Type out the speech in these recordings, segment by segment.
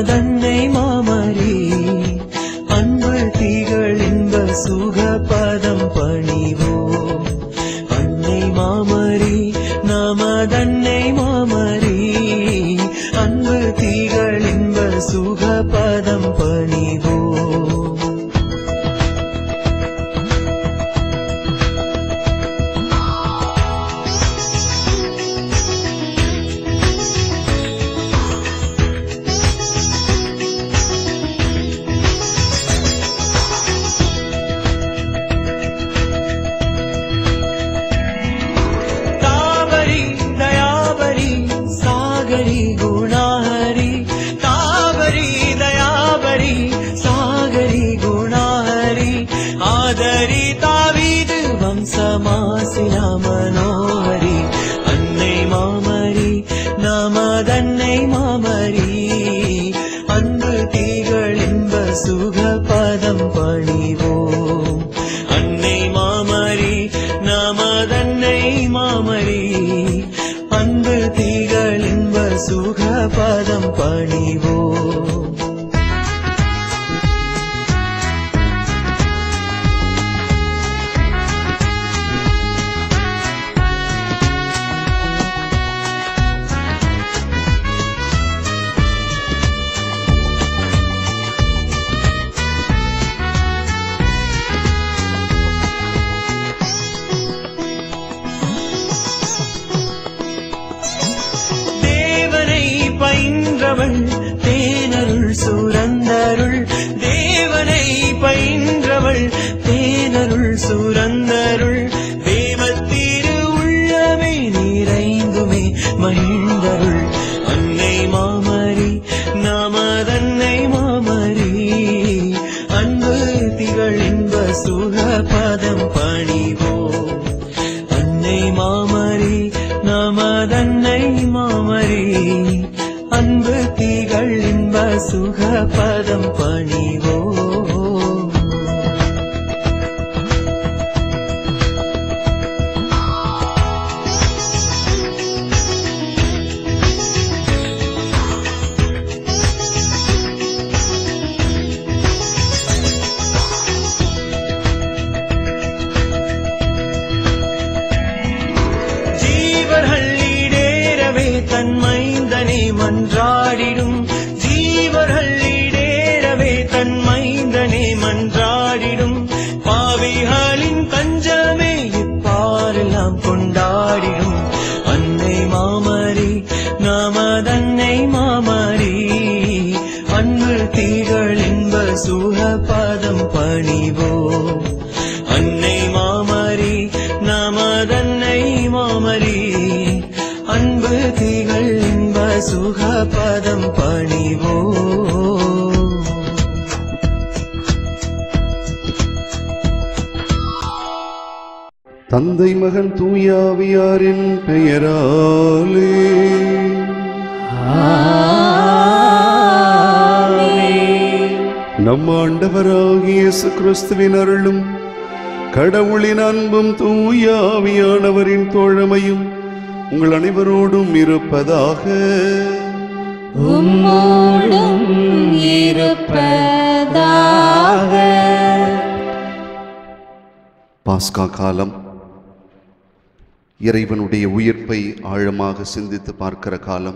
நமதன்னை மாமரி அன்பு திகழ் இன்ப சுக பதம் பணிவோம் அன்னை மாமரி நமதன்னை மாமரி அன்பு திகழ் இன்ப சுக பதம் பணிவோம் தாவரி தயாவரி சாகரி குணாஹரி தாவரி தயாவரி சாகரி குணாஹரி ஆதரி தாவீது வம்சமாசிலா மனோஹரி அன்னை மாமரி நமதன்னை மாமரி அன்பு தீகள் இன்ப சுக பதம் பணிவோம் அன்னை மாமரி நமதன்னை மாமரி அன்பு தீகள் இன்ப சுக பதம் பணிவோம் தேவனை பயின்றவள் தேனருள் சுரந்தருள் தேவனை பயின்றவள் தேனருள் சுரந்தருள் தேவத்திரு உள்ளமே நிறைந்துமே மகிழ்ந்தருள் அன்னை மாமரி நமதன்னை மாமரி அன்பு திகழ் இன்ப சுக பதம் பணிவோம் அன்னை மாமரி நமதன்னை மாமரி அன்பு தீகள் இன்ப சுக பதம் பணிவோ ஜீவர்கள் ஈடேறவே தன் மைந்தனை மன்றாடிடும் ஜீவர்கள் ஈடேறவே தன் மைந்தனை மன்றாடிடும் பாவிகளின் தஞ்சமே இப்பாரெல்லாம் கொண்டாடிடும் அன்னை மாமரி நமதன்னை மாமரி அன்பு தீகள் இன்ப சுக பதம் பணிவோம் அன்னை மாமரி நமதன்னை மாமரி அன்பு திகழ் இன்ப சுக பதம் பணிவோ தந்தை மகன் தூயாவியாரின் பெயராலே நம் ஆண்டவராகிய இயேசு கிறிஸ்துவின் அருளும் கடவுளின் அன்பும் தூயாவியானவரின் தோழமையும் உங்கள் அனைவரோடும் இருப்பதாக உம்மோடும் இருப்பதாக பாஸ்கா காலம் இறைவனுடைய உயிர்ப்பை ஆழமாக சிந்தித்து பார்க்கிற காலம்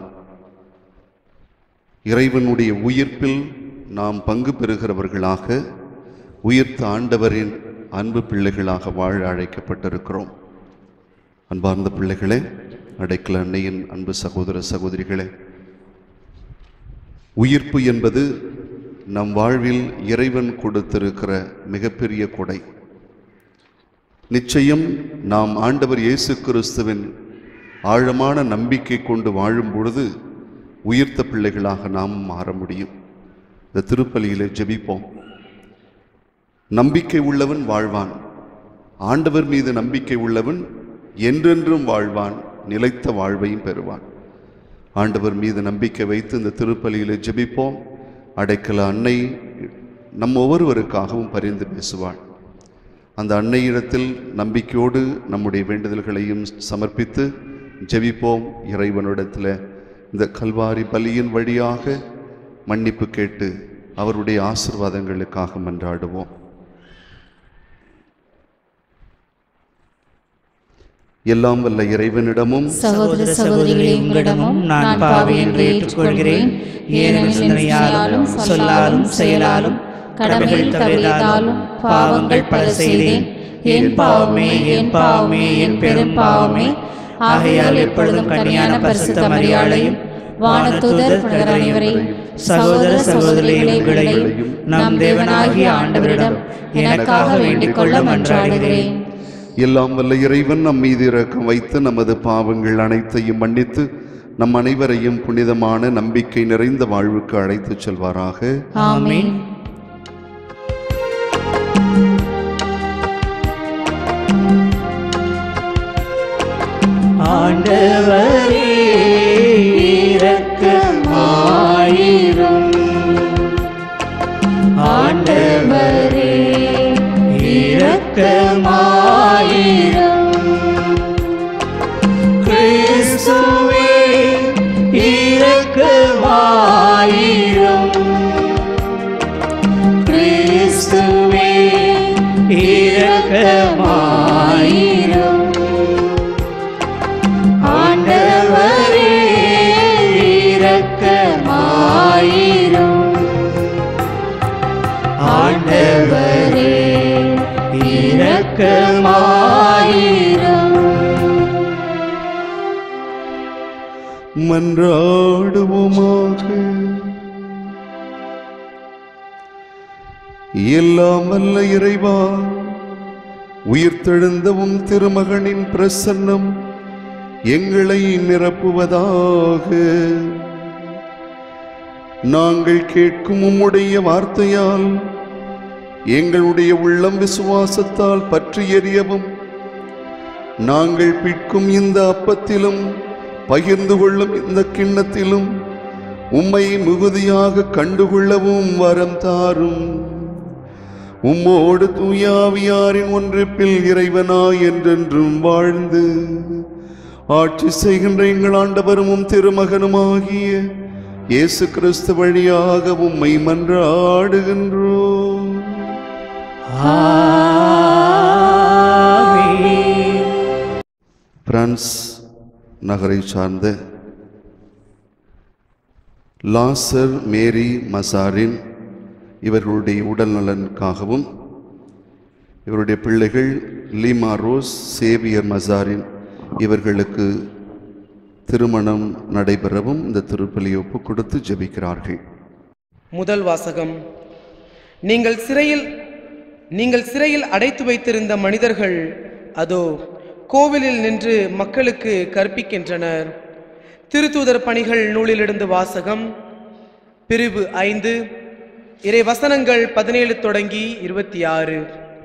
இறைவனுடைய உயிர்ப்பில் நாம் பங்கு பெறுகிறவர்களாக உயிர்த்த ஆண்டவரின் அன்பு பிள்ளைகளாக வாழ அழைக்கப்பட்டிருக்கிறோம் அன்பார்ந்த பிள்ளைகளே அடைக்கல அன்னையின் அன்பு சகோதர சகோதரிகளே உயிர்ப்பு என்பது நம் வாழ்வில் இறைவன் கொடுத்திருக்கிற மிகப்பெரிய கொடை நிச்சயம் நாம் ஆண்டவர் இயேசு கிறிஸ்துவின் ஆழமான நம்பிக்கை கொண்டு வாழும் பொழுது உயிர்த்த பிள்ளைகளாக நாம் மாற முடியும் இந்த திருப்பலியிலே ஜெபிப்போம் நம்பிக்கை உள்ளவன் வாழ்வான் ஆண்டவர் மீது நம்பிக்கை உள்ளவன் என்றென்றும் வாழ்வான் நிலைத்த வாழ்வையும் பெறுவான் ஆண்டவர் மீது நம்பிக்கை வைத்து இந்த திருப்பலியிலே ஜெபிப்போம் அடைக்கல அன்னை நம் ஒவ்வொருவருக்காகவும் பரிந்து பேசுவாள் அந்த அன்னையிடத்தில் நம்பிக்கையோடு நம்முடைய வேண்டுதல்களையும் சமர்ப்பித்து ஜெபிப்போம் இறைவனிடத்தில் இந்த கல்வாரி பலியின் வழியாக மன்னிப்பு கேட்டு அவருடைய ஆசிர்வாதங்களுக்காக மன்றாடுவோம் எல்லாம் வல்ல இறைவனிடமும் சகோதர சகோதரிகளே உங்களிடமும் நான் பாவி என்று ஏற்றுக்கொள்கிறேன் ஏனெனில் சிந்தனையாலும் சொல்லாலும் செயலாலும் கடமைகள் தவறியதாலும் பாவங்கள் பல செய்தேன் என் பாவமே என் பாவமே என் பெரும் பாவமே ஆகையால் எப்பொழுதும் கன்னியான பரிசுத்த மரியாளையும் வானதூதர் புனிதர் அனைவரையும் சகோதர சகோதரிகளே உங்களையும் நம் தேவனாகிய ஆண்டவரிடம் எனக்காக வேண்டிக் கொள்ள மன்றாடுகிறேன் எல்லாம் வல்ல இறைவன் நம் மீது இரக்கம் வைத்து நமது பாவங்கள் அனைத்தையும் மன்னித்து நம் அனைவரையும் புனிதமான நம்பிக்கை நிறைந்த வாழ்வுக்கு அழைத்துச் செல்வாராக ஆமென் ஆண்டவரே இரக்கமாயிரும் ஆண்டவரே இரக்கமாயிரும் கிறிஸ்துவே இரக்கமாயிரும் கிறிஸ்துவே இரக்கமாயிரும் ஆண்டவரே இரக்கமாயிரும் ஆண்டவரே இரக்கமாயிரும் மன்றாடுவோமாக எல்லாம் வல்ல இறைவா உயிர்த்தெழுந்தவும் திருமகனின் பிரசன்னம் எங்களை நிரப்புவதாக நாங்கள் கேட்கும் உம்முடைய வார்த்தையால் எங்களுடைய உள்ளம் விசுவாசத்தால் பற்றி எறியவும் நாங்கள் பிற்கும் இந்த அப்பத்திலும் பகிர்ந்து கொள்ளும் இந்த கிண்ணத்திலும் உம்மை மிகுதியாக கண்டுகொள்ளவும் வரம் தாரும் உம்மோடு தூயாவியாரின் ஒன்றிப்பில் இறைவனாய் என்றென்றும் வாழ்ந்து ஆட்சி செய்கின்ற எங்கள் ஆண்டவரும் உம் திருமகனுமாகிய இயேசு கிறிஸ்து வழியாக உம்மை மன்றாடுகின்றோம் ஆமென் பிரான்ஸ் நகரை சார்ந்த லாசர் மேரி மசாரின் இவர்களுடைய உடல் நலனுக்காகவும் இவருடைய பிள்ளைகள் லீமா ரோஸ் சேவியர் மசாரின் இவர்களுக்கு திருமணம் நடைபெறவும் இந்த திருப்பலியை ஒப்பு கொடுத்து ஜெபிக்கிறார்கள் முதல் வாசகம் நீங்கள் சிறையில் நீங்கள் சிறையில் அடைத்து வைத்திருந்த மனிதர்கள் அதோ கோவிலில் நின்று மக்களுக்கு கற்பிக்கின்றனர் திருத்தூதர் பணிகள் நூலிலிருந்து வாசகம் பிரிவு ஐந்து இறை வசனங்கள் பதினேழு தொடங்கி இருபத்தி ஆறு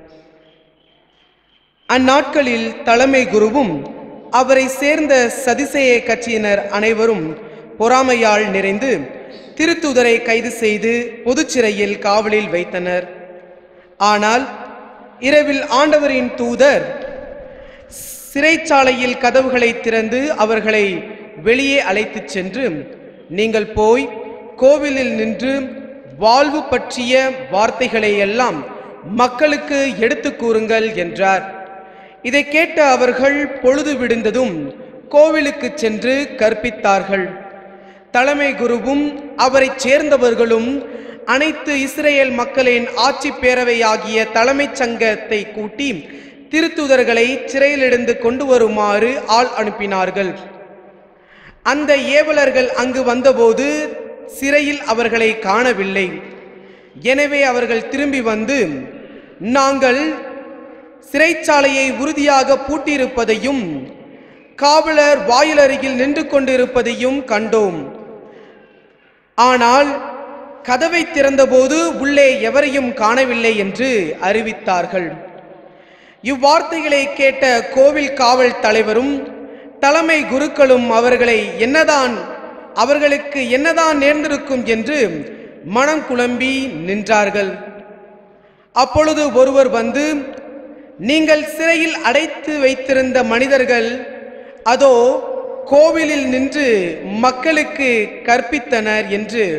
அந்நாட்களில் தலைமை குருவும் அவரை சேர்ந்த சதிசேய கட்சியினர் அனைவரும் பொறாமையால் நிறைந்து திருத்தூதரை கைது செய்து பொதுச்சிறையில் காவலில் வைத்தனர் ஆனால் இரவில் ஆண்டவரின் தூதர் சிறைச்சாலையில் கதவுகளை திறந்து அவர்களை வெளியே அழைத்துச் சென்று நீங்கள் போய் கோவிலில் நின்று வாழ்வு பற்றிய வார்த்தைகளை எல்லாம் மக்களுக்கு எடுத்துக் கூறுங்கள் என்றார் இதை கேட்ட அவர்கள் பொழுது விடிந்ததும் கோவிலுக்கு சென்று கற்பித்தார்கள் தலைமை குருவும் அவரைச் சேர்ந்தவர்களும் அனைத்து இஸ்ரேல் மக்களின் ஆட்சி பேரவையாகிய தலைமைச் சங்கத்தை கூட்டி திருத்துதர்களை சிறையிலிருந்து கொண்டு வருமாறு ஆள் அனுப்பினார்கள் அந்த ஏவலர்கள் அங்கு வந்தபோது சிறையில் அவர்களை காணவில்லை எனவே அவர்கள் திரும்பி வந்து நாங்கள் சிறைச்சாலையை உறுதியாக பூட்டியிருப்பதையும் காவலர் வாயிலருகில் நின்று கொண்டிருப்பதையும் கண்டோம் ஆனால் கதவை திறந்தபோது உள்ளே எவரையும் காணவில்லை என்று அறிவித்தார்கள் இவ்வார்த்தைகளை கேட்ட கோவில் காவல் தலைவரும் தலைமை குருக்களும் அவர்களை என்னதான் அவர்களுக்கு என்னதான் நேர்ந்திருக்கும் என்று மனம் குழம்பி நின்றார்கள் அப்பொழுது ஒருவர் வந்து நீங்கள் சிறையில் அடைத்து வைத்திருந்த மனிதர்கள் அதோ கோவிலில் நின்று மக்களுக்கு கற்பித்தனர் என்று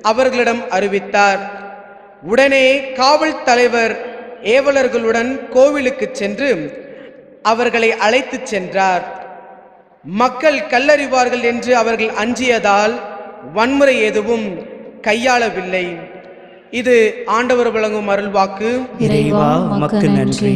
அவர்களிடம் அறிவித்தார் உடனே காவல் தலைவர் ஏவலர்களுடன் கோவிலுக்கு சென்று அவர்களை அழைத்துச் சென்றார் மக்கள் கல்லறிவார்கள் என்று அவர்கள் அஞ்சியதால் வன்முறை எதுவும் கையாளவில்லை இது ஆண்டவர் வழங்கும் அருள்வாக்கு இறைவா உமக்கு நன்றி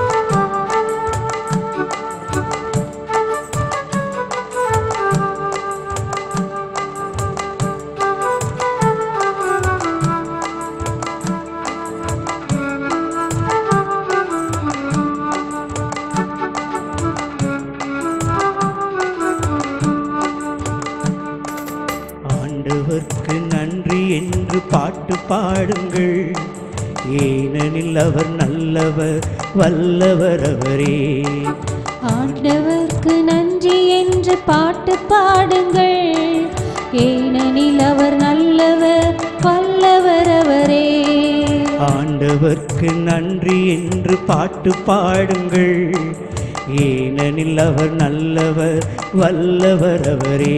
ஆண்டவர்க்கு நன்றி என்று பாட்டு பாடுங்கள் ஏனெனில் அவர் நல்லவர் வல்லவர் அவரே ஆண்டவர்க்கு நன்றி என்று பாட்டு பாடுங்கள் ஏனெனில் அவர் நல்லவர் வல்லவர் அவரே ஆண்டவர்க்கு நன்றி என்று பாட்டு பாடுங்கள் ஏனெனில் அவர் நல்லவர் வல்லவர் அவரே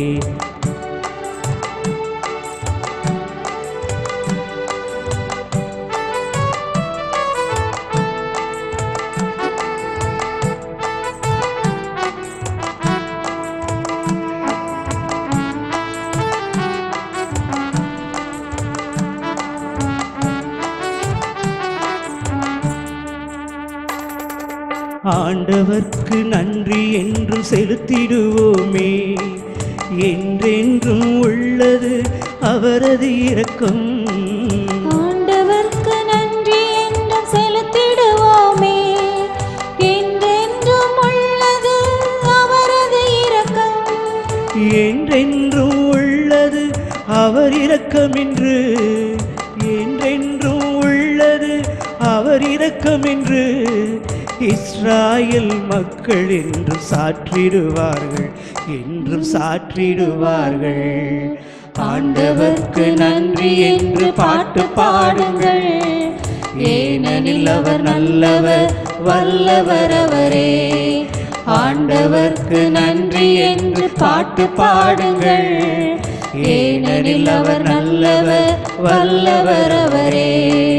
ஆண்டவர்க்கு நன்றி என்று செலுத்திடுவோமே என்றென்றும் உள்ளது அவரது இரக்கம் ஆண்டவர்க்கு நன்றி என்று செலுத்திடுவோமே என்றென்றும் உள்ளது அவரது இரக்கம் என்றென்றும் உள்ளது அவர் இரக்கம் என்று என்றென்றும் உள்ளது அவர் இரக்கம் என்று இஸ்ராயல் மக்கள் என்றும் சாற்றிடுவார்கள் என்றும் சாற்றிடுவார்கள் ஆண்டவர்க்கு நன்றி என்று பாட்டு பாடுங்கள் ஏனெனில் அவர் நல்லவர் வல்லவர் அவரே ஆண்டவர்க்கு நன்றி என்று பாட்டு பாடுங்கள் ஏனெனில் அவர் நல்லவர் வல்லவர் அவரே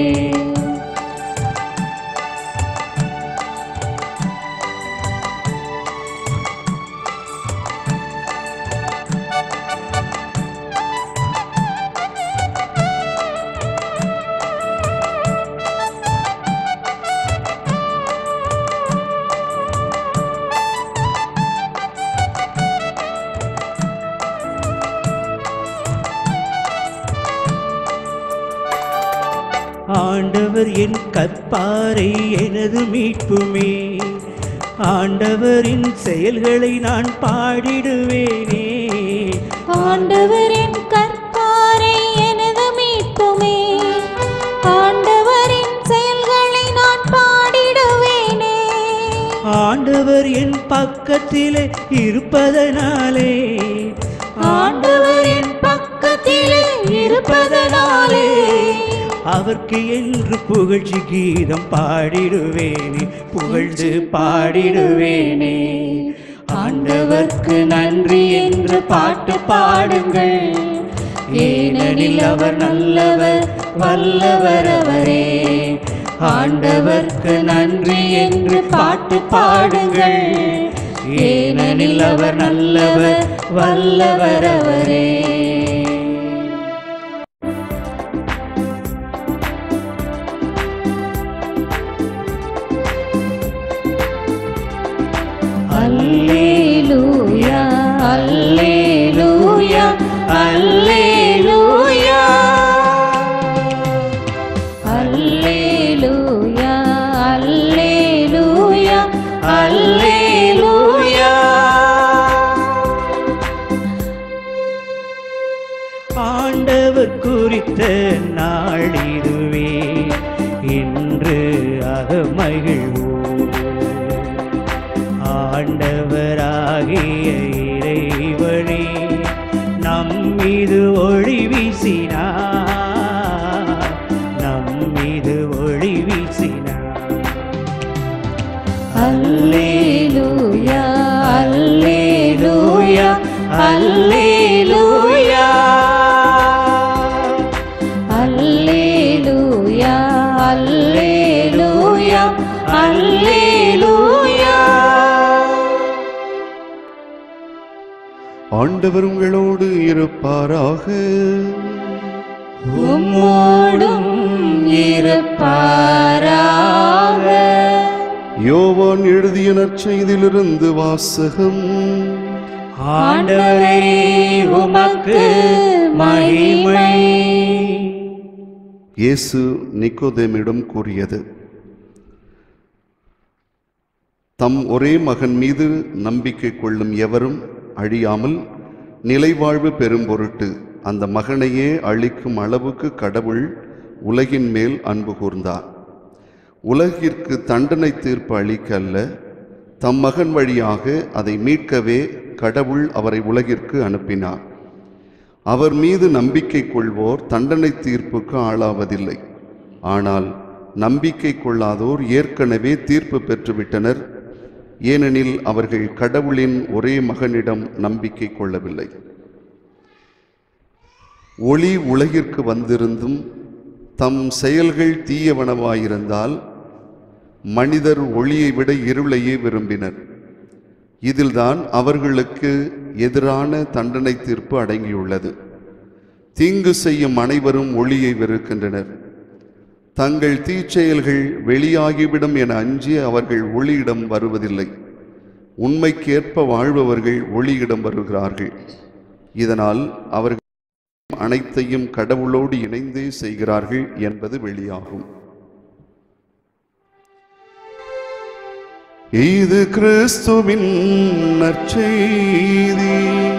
ஆண்டவர் என் கற்பாரை எனது மீட்புமே ஆண்டவரின் செயல்களை நான் பாடிடுவேனே ஆண்டவரின் கற்பாரை எனது மீட்புமே ஆண்டவரின் செயல்களை நான் பாடிடுவேனே ஆண்டவர் என் பக்கத்திலே இருப்பதனாலே ஆண்டவர் என் பக்கத்திலே இருப்பதனாலே அவர்க்கு என்று புகழ்ச்சி கீதம் பாடிடுவேனே புகழ்ந்து பாடிடுவேனே ஆண்டவர்க்கு நன்றி என்று பாட்டு பாடுங்கள் ஏனெனில் அவர் நல்லவர் வல்லவர் அவரே ஆண்டவர்க்கு நன்றி என்று பாட்டு பாடுங்கள் ஏனெனில் அவர் நல்லவர் வல்லவர் அவரே அல்லேலூயா அல்லேலூயா அல்லேலூயா அல்லேலூயா அல்லேலூயா அல்லேலூயா ஆண்டவர் குறித்த நாள் இதுவே இன்று அக மகிழ்வோம் ஆண்டவராகிய இறைவனே நம் மீது ஒளி வீசினார் நம் மீது ஒளி வீசினார் அல்லேலூயா அல்லேலூயா அல்லேலூயா ஆண்டவர் உங்களோடு இருப்பாராக உம்மோடும் இருப்பாராக யோவான் எழுதிய நற்செய்தியிலிருந்து வாசகம் ஆண்டவரே உமக்கு மகிமை இயேசு நிக்கோதேமிடம் கூறியது தம் ஒரே மகன் மீது நம்பிக்கை கொள்ளும் எவரும் அழியாமல் நிலைவாழ்வு பெறும் பொருட்டு அந்த மகனையே அழிக்கும் அளவுக்கு கடவுள் உலகின் மேல் அன்பு கூர்ந்தார் உலகிற்கு தண்டனை தீர்ப்பு அளிக்க அல்ல தம் மகன் வழியாக அதை மீட்கவே கடவுள் அவரை உலகிற்கு அனுப்பினார் அவர் மீது நம்பிக்கை கொள்வோர் தண்டனை தீர்ப்புக்கு ஆளாவதில்லை ஆனால் நம்பிக்கை கொள்ளாதோர் ஏற்கனவே தீர்ப்பு பெற்றுவிட்டனர் ஏனெனில் அவர்கள் கடவுளின் ஒரே மகனிடம் நம்பிக்கை கொள்ளவில்லை ஒளி உலகிற்கு வந்திருந்தும் தம் செயல்கள் தீயவனவாயிருந்தால் மனிதர் ஒளியை விட இருளையே விரும்பினர் இதில்தான் அவர்களுக்கு எதிரான தண்டனை தீர்ப்பு அடங்கியுள்ளது தீங்கு செய்யும் அனைவரும் ஒளியை வெறுக்கின்றனர் தங்கள் தீச்செயல்கள் வெளியாகிவிடும் என அஞ்சி அவர்கள் ஒளியிடம் வருவதில்லை உண்மைக்கேற்ப வாழ்பவர்கள் ஒளியிடம் வருகிறார்கள் இதனால் அவர்கள் அனைத்தையும் கடவுளோடு இணைந்தே செய்கிறார்கள் என்பது வெளியாகும் இது கிறிஸ்துவின் நற்செய்தி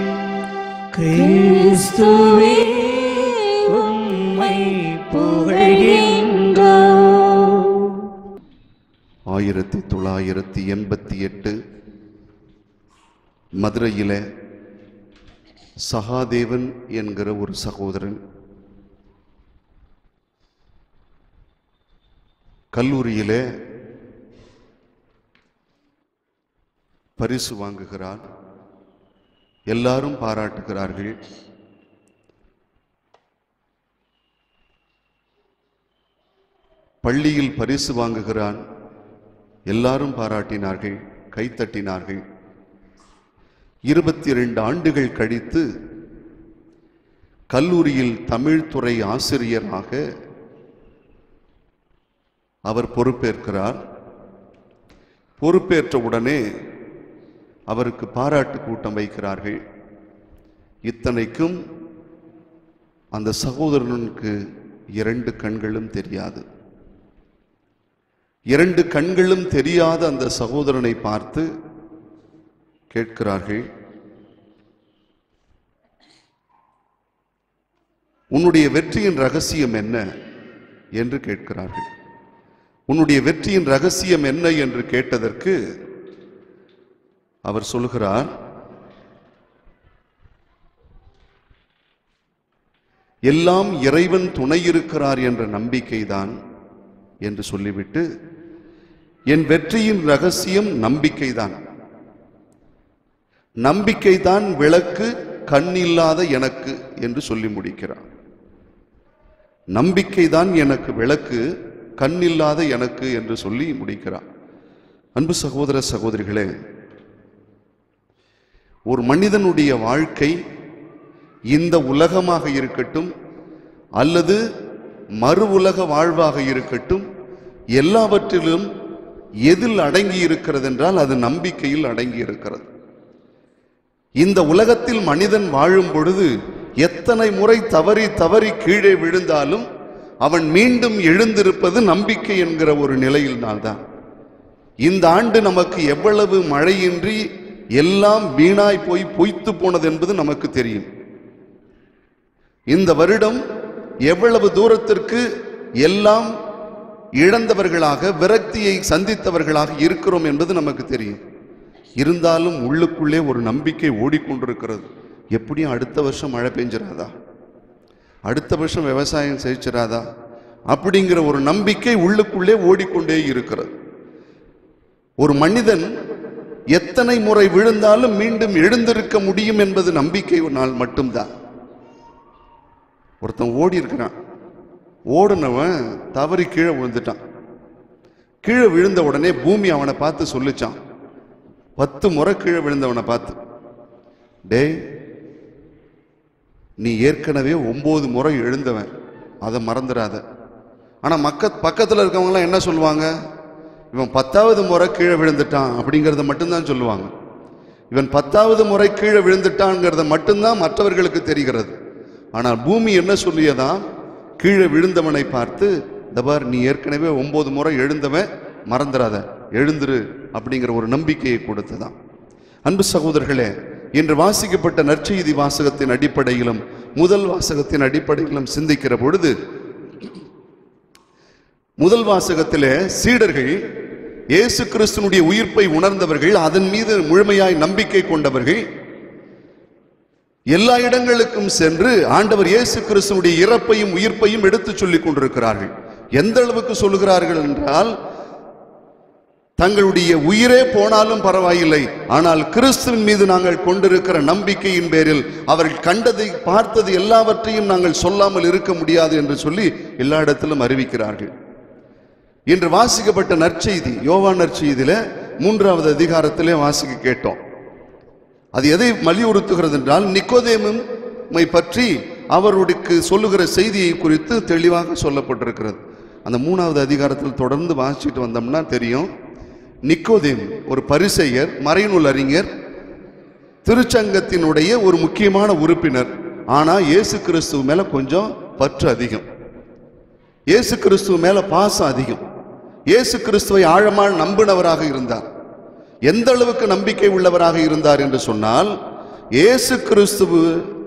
கிறிஸ்துவே உம்மை புகழ்கின்றோ ஆயிரத்தி தொள்ளாயிரத்தி எண்பத்தி எட்டு மதுரையில சகாதேவன் என்கிற ஒரு சகோதரன் கல்லூரியிலே பரிசு வாங்குகிறார் எல்லாரும் பாராட்டுகிறார்கள் பள்ளியில் பரிசு வாங்குகிறான் எல்லாரும் பாராட்டினார்கள் கைத்தட்டினார்கள் இருபத்தி இரண்டு ஆண்டுகள் கழித்து கல்லூரியில் தமிழ்துறை ஆசிரியராக அவர் பொறுப்பேற்கிறார் பொறுப்பேற்ற உடனே அவருக்கு பாராட்டு கூட்டம் வைக்கிறார்கள் இத்தனைக்கும் அந்த சகோதரனுக்கு இரண்டு கண்களும் தெரியாது இரண்டு கண்களும் தெரியாத அந்த சகோதரனை பார்த்து கேட்கிறார்கள் உன்னுடைய வெற்றியின் ரகசியம் என்ன என்று கேட்கிறார்கள் உன்னுடைய வெற்றியின் ரகசியம் என்ன என்று கேட்டதற்கு அவர் சொல்கிறார் எல்லாம் இறைவன் துணை இருக்கிறார் என்ற நம்பிக்கைதான் என்று சொல்லிவிட்டு என் வெற்றியின் ரகசியம் நம்பிக்கைதான் நம்பிக்கைதான் விளக்கு கண்ணில்லாத எனக்கு என்று சொல்லி முடிக்கிறார் நம்பிக்கைதான் எனக்கு விளக்கு கண்ணில்லாத எனக்கு என்று சொல்லி முடிக்கிறார் அன்பு சகோதர சகோதரிகளே ஒரு மனிதனுடைய வாழ்க்கை இந்த உலகமாக இருக்கட்டும் அல்லது மறு உலக வாழ்வாக இருக்கட்டும் எல்லாவற்றிலும் எதில் அடங்கி இருக்கிறது என்றால் அது நம்பிக்கையில் அடங்கி இருக்கிறது இந்த உலகத்தில் மனிதன் வாழும் பொழுது எத்தனை முறை தவறி தவறி கீழே விழுந்தாலும் அவன் மீண்டும் எழுந்திருப்பது நம்பிக்கை என்கிற ஒரு நிலையில்தான் இந்த ஆண்டு நமக்கு எவ்வளவு மழையின்றி எல்லாம் வீணாய் போய் பொய்த்து போனது என்பது நமக்கு தெரியும் இந்த வருடம் எவ்வளவு தூரத்திற்கு எல்லாம் இழந்தவர்களாக விரக்தியை சந்தித்தவர்களாக இருக்கிறோம் என்பது நமக்கு தெரியும் இருந்தாலும் உள்ளுக்குள்ளே ஒரு நம்பிக்கை ஓடிக்கொண்டிருக்கிறது எப்படியும் அடுத்த வருஷம் மழை பெஞ்சிராதா அடுத்த வருஷம் விவசாயம் செழிச்சிராதா அப்படிங்கிற ஒரு நம்பிக்கை உள்ளுக்குள்ளே ஓடிக்கொண்டே இருக்கிறது ஒரு மனிதன் எத்தனை முறை விழுந்தாலும் மீண்டும் எழுந்திருக்க முடியும் என்பது நம்பிக்கை ஒரு நாள் மட்டும்தான் ஒருத்தன் ஓடி இருக்கிறான் ஓடுனவன் தவறி கீழே விழுந்துட்டான் கீழே விழுந்த உடனே பூமி அவனை பார்த்து சொல்லிச்சான் பத்து முறை கீழே விழுந்தவனை பார்த்து டேய் நீ ஏற்கனவே ஒம்பது முறை எழுந்தவன் அதை மறந்துடாத ஆனால் மக்க பக்கத்தில் இருக்கவங்களாம் என்ன சொல்லுவாங்க இவன் பத்தாவது முறை கீழே விழுந்துட்டான் அப்படிங்கிறத மட்டும்தான் சொல்லுவாங்க இவன் பத்தாவது முறை கீழே விழுந்துட்டான்ங்கிறத மட்டும்தான் மற்றவர்களுக்கு தெரிகிறது ஆனால் பூமி என்ன சொல்லியதா கீழே விழுந்தவனை பார்த்து தபார் நீ ஏற்கனவே ஒன்பது முறை எழுந்தவன் மறந்துடாத எழுந்துரு அப்படிங்கிற ஒரு நம்பிக்கையை கொடுத்ததாம் அன்பு சகோதரர்களே இன்று வாசிக்கப்பட்ட நற்செய்தி வாசகத்தின் அடிப்படையிலும் முதல் வாசகத்தின் அடிப்படையிலும் சிந்திக்கிற பொழுது முதல் வாசகத்திலே சீடர்கள் இயேசு கிறிஸ்துனுடைய உயிர்ப்பை உணர்ந்தவர்கள் அதன் மீது முழுமையாய் நம்பிக்கை கொண்டவர்கள் எல்லா இடங்களுக்கும் சென்று ஆண்டவர் இயேசு கிறிஸ்துனுடைய இறப்பையும் உயிர்ப்பையும் எடுத்துச் சொல்லிக் கொண்டிருக்கிறார்கள் எந்த அளவுக்கு சொல்லுகிறார்கள் என்றால் தங்களுடைய உயிரே போனாலும் பரவாயில்லை ஆனால் கிறிஸ்துவின் மீது நாங்கள் கொண்டிருக்கிற நம்பிக்கையின் பேரில் அவர்கள் கண்டதை பார்த்தது எல்லாவற்றையும் நாங்கள் சொல்லாமல் இருக்க முடியாது என்று சொல்லி எல்லா இடத்திலும் அறிவிக்கிறார்கள் இன்று வாசிக்கப்பட்ட நற்செய்தி யோவான் நற்செய்தியில மூன்றாவது அதிகாரத்திலே வாசிக்க கேட்டோம் அது எதை வலியுறுத்துகிறது என்றால் நிக்கோதேமை பற்றி அவருக்கு சொல்லுகிற செய்தியை குறித்து தெளிவாக சொல்லப்பட்டிருக்கிறது அந்த மூணாவது அதிகாரத்தில் தொடர்ந்து வாசிச்சுட்டு வந்தோம்னா தெரியும் நிக்கோதேம் ஒரு பரிசெயர் மறைநூல் அறிஞர் திருச்சங்கத்தினுடைய ஒரு முக்கியமான உறுப்பினர் ஆனா இயேசு கிறிஸ்துவ மேல கொஞ்சம் பற்று அதிகம் இயேசு கிறிஸ்துவ மேல பாசம் அதிகம் இயேசு கிறிஸ்துவை ஆழமாக நம்பினவராக இருந்தார் எந்த அளவுக்கு நம்பிக்கை உள்ளவராக இருந்தார் என்று சொன்னால் இயேசு கிறிஸ்துவு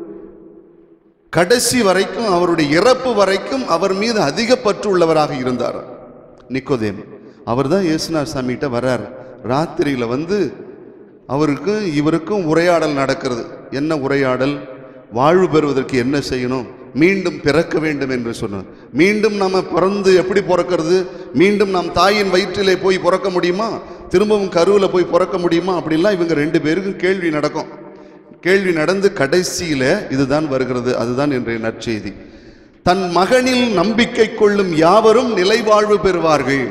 கடைசி வரைக்கும் அவருடைய இறப்பு வரைக்கும் அவர் மீது அதிக பற்று உள்ளவராக இருந்தார் நிக்கோதேம் அவர் தான் இயேசுநாத் சாமிகிட்ட வர்றார் ராத்திரியில வந்து அவருக்கும் இவருக்கும் உரையாடல் நடக்கிறது என்ன உரையாடல் வாழ்வு பெறுவதற்கு என்ன செய்யணும் மீண்டும் பிறக்க வேண்டும் என்று சொன்னார் மீண்டும் நம்ம பிறந்து எப்படி பிறக்கிறது மீண்டும் நம் தாயின் வயிற்றிலே போய் பிறக்க முடியுமா திரும்பவும் கருவில் போய் பிறக்க முடியுமா அப்படிலாம் இவங்க ரெண்டு பேருக்கும் கேள்வி நடக்கும் கேள்வி நடந்து கடைசியில இதுதான் வருகிறது அதுதான் இன்றைய நற்செய்தி தன் மகனில் நம்பிக்கை கொள்ளும் யாவரும் நிலைவாழ்வு பெறுவார்கள்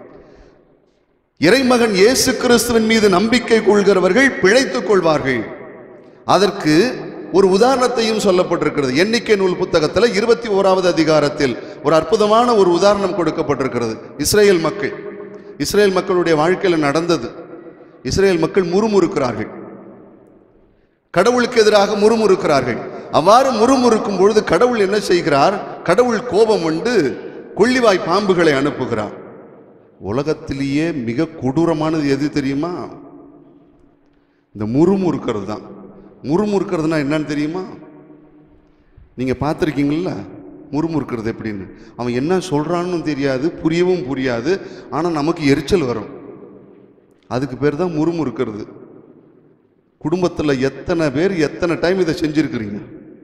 இறைமகன் இயேசு கிறிஸ்துவின் மீது நம்பிக்கை கொள்கிறவர்கள் பிழைத்துக் கொள்வார்கள் அதற்கு ஒரு உதாரணத்தையும் சொல்லப்பட்டிருக்கிறது எண்ணிக்கை நூல் புத்தகத்தில் இருபத்தி ஓராவது அதிகாரத்தில் ஒரு அற்புதமான ஒரு உதாரணம் கொடுக்கப்பட்டிருக்கிறது இஸ்ரேல் மக்கள் இஸ்ரேல் மக்களுடைய வாழ்க்கையில் நடந்தது இஸ்ரேல் மக்கள் முறுமுறுக்கிறார்கள் கடவுளுக்கு எதிராக முறுமுறுக்கிறார்கள் அவ்வாறு முறுமுறுக்கும் பொழுது கடவுள் என்ன செய்கிறார் கடவுள் கோபம் கொண்டு கொள்ளிவாய் பாம்புகளை அனுப்புகிறார் உலகத்திலேயே மிக கொடூரமானது எது தெரியுமா இந்த முறுமுறுக்கிறது தான் முறுமுறுக்கிறதுனா என்னன்னு தெரியுமா நீங்க பார்த்துருக்கீங்களா முறுமுறுக்கிறது எப்படின்னு அவன் என்ன சொல்றான்னு தெரியாது புரியவும் புரியாது ஆனா நமக்கு எரிச்சல் வரும் அதுக்கு பேர் தான் முறுமுறுக்கிறது குடும்பத்தில் எத்தனை பேர் எத்தனை டைம் இதை செஞ்சிருக்கிறீங்க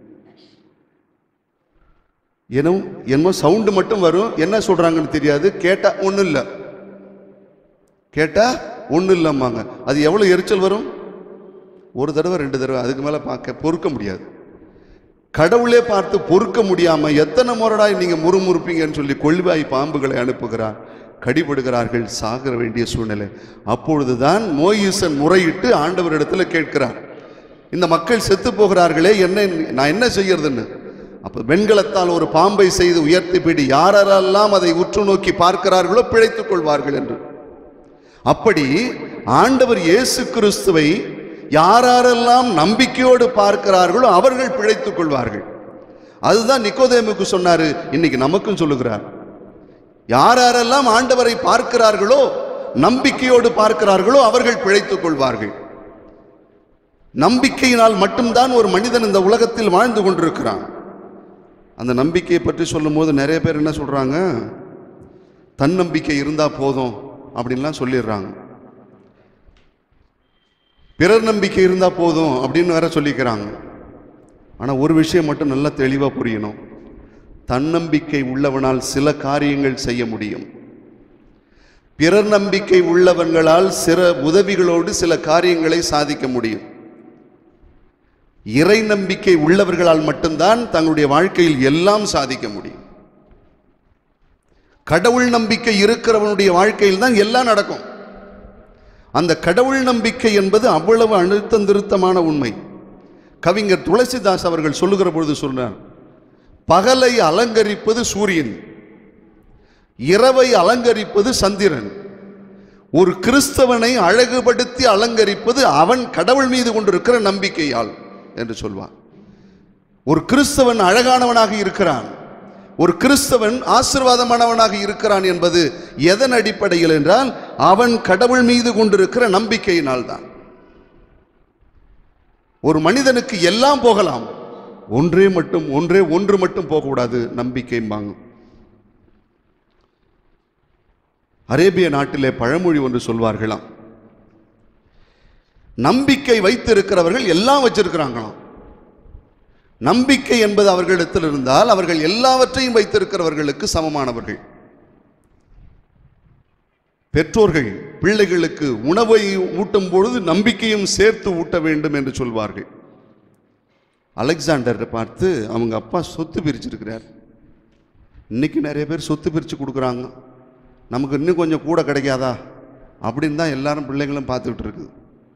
ஏனோ என்னமோ சவுண்டு மட்டும் வரும் என்ன சொல்றாங்கன்னு தெரியாது கேட்டா ஒன்றும் இல்லை கேட்டா ஒன்றும் இல்லைம்பாங்க அது எவ்வளோ எரிச்சல் வரும் ஒரு தடவை ரெண்டு தடவை அதுக்கு மேலே பார்க்க பொறுக்க முடியாது கடவுளே பார்த்து பொறுக்க முடியாம எத்தனை முறைடாய் நீங்க முறுமுறுப்பீங்கன்னு சொல்லி கொள்வாய் பாம்புகளை அனுப்புகிறார் கடிபடுகிறார்கள் சாகிற வேண்டிய சூழ்நிலை அப்பொழுதுதான் மோயிசன் முறையிட்டு ஆண்டவரிடத்துல கேட்கிறார் இந்த மக்கள் செத்து போகிறார்களே என்ன நான் என்ன செய்யறதுன்னு அப்ப வெண்கலத்தால் ஒரு பாம்பை செய்து உயர்த்தி பிடி யாரெல்லாம் அதை உற்று நோக்கி பார்க்கிறார்களோ பிழைத்துக் கொள்வார்கள் என்று அப்படி ஆண்டவர் இயேசு கிறிஸ்துவை யாரெல்லாம் நம்பிக்கையோடு பார்க்கிறார்களோ அவர்கள் பிழைத்துக் கொள்வார்கள் அதுதான் நிக்கோதேமுக்கு சொன்னாரு இன்னைக்கு நமக்கும் சொல்லுகிறார் யார் யாரெல்லாம் ஆண்டவரை பார்க்கிறார்களோ நம்பிக்கையோடு பார்க்கிறார்களோ அவர்கள் பிழைத்துக் கொள்வார்கள் நம்பிக்கையினால் மட்டும்தான் ஒரு மனிதன் இந்த உலகத்தில் வாழ்ந்து கொண்டிருக்கிறான் அந்த நம்பிக்கையை பற்றி சொல்லும்போது நிறைய பேர் என்ன சொல்றாங்க தன்னம்பிக்கை இருந்தா போதும் அப்படின்லாம் சொல்லிடுறாங்க பிறர் நம்பிக்கை இருந்தா போதும் அப்படின்னு வேற சொல்லிக்கிறாங்க ஆனா ஒரு விஷயம் மட்டும் நல்லா தெளிவா புரியணும் தன்னம்பிக்கை உள்ளவனால் சில காரியங்கள் செய்ய முடியும் பிறர் நம்பிக்கை உள்ளவங்களால் சில உதவிகளோடு சில காரியங்களை சாதிக்க முடியும் இறை நம்பிக்கை உள்ளவர்களால் மட்டும்தான் தங்களுடைய வாழ்க்கையில் எல்லாம் சாதிக்க முடியும் கடவுள் நம்பிக்கை இருக்கிறவனுடைய வாழ்க்கையில் தான் எல்லாம் நடக்கும் அந்த கடவுள் நம்பிக்கை என்பது அவ்வளவு அழுத்தம் திருத்தமான உண்மை கவிஞர் துளசிதாஸ் அவர்கள் சொல்லுகிற பொழுது சொன்னார் பகலை அலங்கரிப்பது சூரியன் இரவை அலங்கரிப்பது சந்திரன் ஒரு கிறிஸ்தவனை அழகுபடுத்தி அலங்கரிப்பது அவன் கடவுள் மீது கொண்டிருக்கிற நம்பிக்கையால் என்று சொல்வார் ஒரு கிறிஸ்தவன் அழகானவனாக இருக்கிறான் ஒரு கிறிஸ்தவன் ஆசிர்வாதமானவனாக இருக்கிறான் என்பது எதன் அடிப்படையில் என்றால் அவன் கடவுள் மீது கொண்டிருக்கிற நம்பிக்கையினால் தான் ஒரு மனிதனுக்கு எல்லாம் போகலாம் ஒன்றே மட்டும் ஒன்றே ஒன்று மட்டும் போகக்கூடாது நம்பிக்கைம்பாங்க அரேபிய நாட்டிலே பழமொழி ஒன்று சொல்வார்களாம் நம்பிக்கை வைத்திருக்கிறவர்கள் எல்லாம் வச்சிருக்கிறாங்களாம் நம்பிக்கை என்பது அவர்களிடத்தில் இருந்தால் அவர்கள் எல்லாவற்றையும் வைத்திருக்கிறவர்களுக்கு சமமானவர்கள் பெற்றோர்கள் பிள்ளைகளுக்கு உணவை ஊட்டும் பொழுது நம்பிக்கையும் சேர்த்து ஊட்ட வேண்டும் என்று சொல்வார்கள் அலெக்சாண்டரை பார்த்து அவங்க அப்பா சொத்து பிரிச்சிருக்கிறார் இன்னைக்கு நிறைய பேர் சொத்து பிரித்து கொடுக்குறாங்க நமக்கு இன்னும் கொஞ்சம் கூட கிடைக்காதா அப்படின்னு தான் எல்லாரும் பிள்ளைங்களும் பார்த்துக்கிட்டு இருக்குது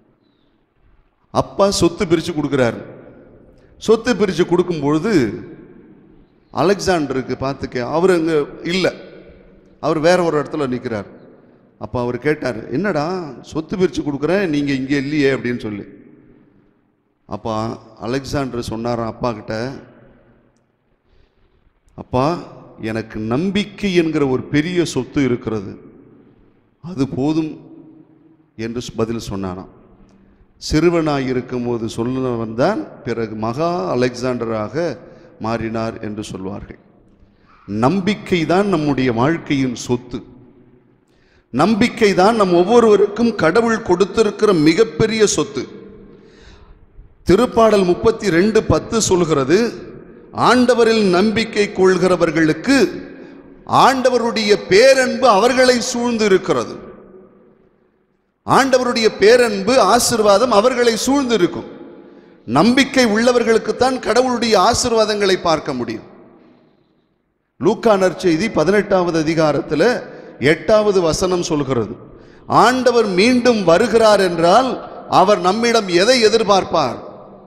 அப்பா சொத்து பிரித்து கொடுக்குறாரு சொத்து பிரித்து கொடுக்கும்பொழுது அலெக்சாண்டருக்கு பார்த்துக்க அவர் அங்கே இல்லை அவர் வேற ஒரு இடத்துல நிற்கிறார் அப்போ அவர் கேட்டார் என்னடா சொத்து பிரித்து கொடுக்குறேன் நீங்கள் இங்கே இல்லையே அப்படின்னு சொல்லி அப்போ அலெக்சாண்டர் சொன்னாராம் அப்பா கிட்ட அப்பா எனக்கு நம்பிக்கை என்கிற ஒரு பெரிய சொத்து இருக்கிறது அது போதும் என்று பதில் சொன்னானாம் சிறுவனாய் இருக்கும்போது சொன்னவன் தான் பிறகு மகா அலெக்சாண்டராக மாறினார் என்று சொல்வார்கள் நம்பிக்கை தான் நம்முடைய வாழ்க்கையின் சொத்து நம்பிக்கை தான் நம் ஒவ்வொருவருக்கும் கடவுள் கொடுத்திருக்கிற மிகப்பெரிய சொத்து திருப்பாடல் முப்பத்தி ரெண்டு பத்து சொல்கிறது ஆண்டவரில் நம்பிக்கை கொள்கிறவர்களுக்கு ஆண்டவருடைய பேரன்பு அவர்களை சூழ்ந்து இருக்கிறது ஆண்டவருடைய பேரன்பு ஆசிர்வாதம் அவர்களை சூழ்ந்து இருக்கும் நம்பிக்கை உள்ளவர்களுக்குத்தான் கடவுளுடைய ஆசிர்வாதங்களை பார்க்க முடியும் லூக்கா நற்செய்தி பதினெட்டாவது அதிகாரத்தில் எட்டாவது வசனம் சொல்கிறது ஆண்டவர் மீண்டும் வருகிறார் என்றால் அவர் நம்மிடம் எதை எதிர்பார்ப்பார்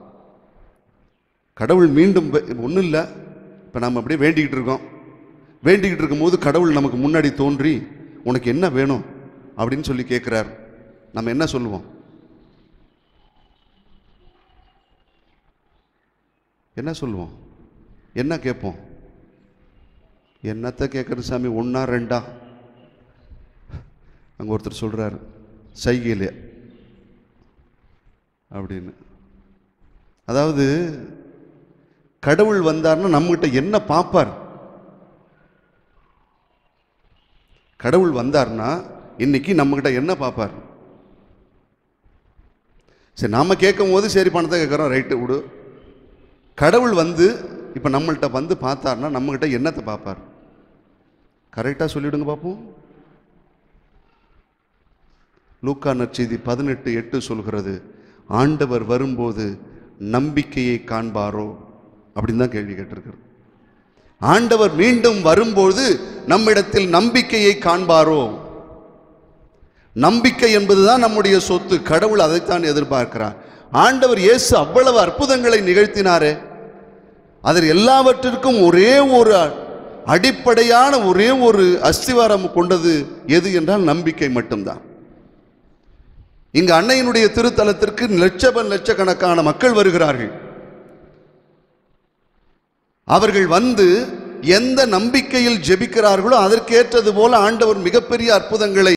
கடவுள் மீண்டும் ஒன்றும் இல்லை இப்போ நம்ம அப்படியே வேண்டிக்கிட்டு இருக்கோம் வேண்டிக்கிட்டு இருக்கும்போது கடவுள் நமக்கு முன்னாடி தோன்றி உனக்கு என்ன வேணும் அப்படின்னு சொல்லி கேட்குறார் நம்ம என்ன சொல்லுவோம் என்ன சொல்லுவோம் என்ன கேட்போம் என்னத்தை கேட்குறது சாமி ஒன்றா ரெண்டா அங்கே ஒருத்தர் சொல்கிறார் சைகையில் அப்படின்னு அதாவது கடவுள் வந்தார்னா நம்மகிட்ட என்ன பார்ப்பார் கடவுள் வந்தார்னா இன்னைக்கு நம்மகிட்ட என்ன பார்ப்பார் சரி நாம கேட்கும் போது சரி பணத்தை கேட்குறோம் ரைட்டு விடு கடவுள் வந்து இப்போ நம்மள்கிட்ட வந்து பார்த்தார்னா நம்மகிட்ட என்னத்தை பார்ப்பார் கரெக்டாக சொல்லிவிடுங்க பார்ப்போம் லூக்கா நற்செய்தி பதினெட்டு எட்டு சொல்கிறது ஆண்டவர் வரும்போது நம்பிக்கையை காண்பாரோ அப்படின்னு தான் கேள்வி கேட்டிருக்கிறது ஆண்டவர் மீண்டும் வரும்போது நம்மிடத்தில் நம்பிக்கையை காண்பாரோ நம்பிக்கை என்பதுதான் நம்முடைய சொத்து கடவுள் அதைத்தான் எதிர்பார்க்கிறார் ஆண்டவர் இயேசு அவ்வளவு அற்புதங்களை நிகழ்த்தினாரே அதில் எல்லாவற்றிற்கும் ஒரே ஒரு அடிப்படையான ஒரே ஒரு அஸ்திவாரம் கொண்டது எது என்றால் நம்பிக்கை மட்டும்தான் இங்கு அன்னையினுடைய திருத்தலத்திற்கு லட்சபன் லட்சக்கணக்கான மக்கள் வருகிறார்கள் அவர்கள் வந்து எந்த நம்பிக்கையில் ஜெபிக்கிறார்களோ அதற்கேற்றது போல ஆண்டவர் மிகப்பெரிய அற்புதங்களை